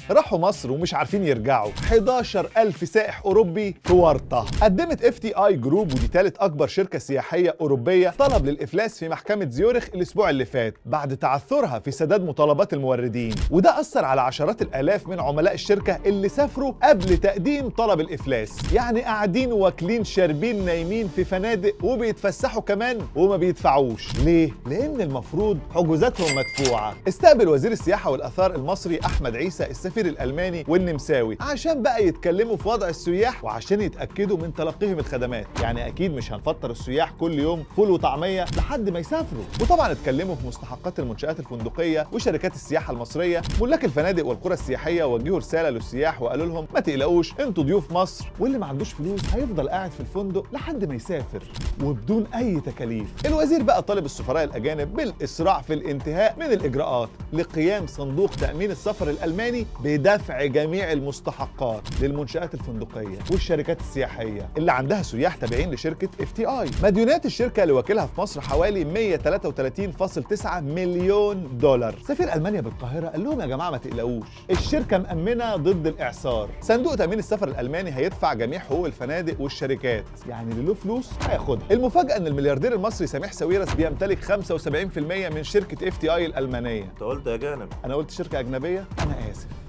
راحوا مصر ومش عارفين يرجعوا 11 ألف سائح أوروبي في ورطة قدمت اف تي اي جروب ودي ثالث أكبر شركة سياحية أوروبية طلب للإفلاس في محكمة زيورخ الأسبوع اللي فات بعد تعثرها في سداد مطالبات الموردين وده أثر على عشرات الآلاف من عملاء الشركة اللي سافروا قبل تقديم طلب الإفلاس يعني قاعدين واكلين شاربين نايمين في فنادق وبيتفسحوا كمان وما بيدفعوش ليه؟ لأن المفروض حجوزاتهم مدفوعة استقبل وزير السياحة والآثار المصري أحمد عيسى السفير الألماني والنمساوي عشان بقى يتكلموا في وضع السياح وعشان يتأكدوا من تلقيهم الخدمات يعني أكيد مش هنفطر السياح كل يوم فول وطعمية لحد ما يسافروا وطبعا اتكلموا في مستحقات المنشآت الفندقية وشركات السياحة المصرية ملاك الفنادق والقرى السياحية وجهوا رسالة للسياح وقالوا لهم ما تقلقوش انتوا ضيوف مصر واللي ما عندوش فلوس هيفضل قاعد في الفندق لحد ما يسافر وبدون أي تكاليف الوزير بقى طالب السفراء الأجانب بالإسراع في الانتهاء من الإجراءات لقيام صندوق تأمين السفر الألماني بدفع جميع المستحقات للمنشآت الفندقية والشركات السياحية اللي عندها سياح تابعين لشركة اف تي اي مديونات الشركة لوكيلها في مصر حوالي 133.9 مليون دولار سفير ألمانيا بالقاهرة قال لهم يا جماعة ما تقلقوش الشركة مأمنة ضد الإعصار صندوق تأمين السفر الألماني هيدفع جميع حقوق الفنادق والشركات يعني اللي له فلوس هياخدها المفاجأة ان الملياردير المصري سميح ساويرس بيمتلك 75% من شركة اف تي اي الألمانية انت قلت اجانب انا قلت شركة أجنبية انا آسف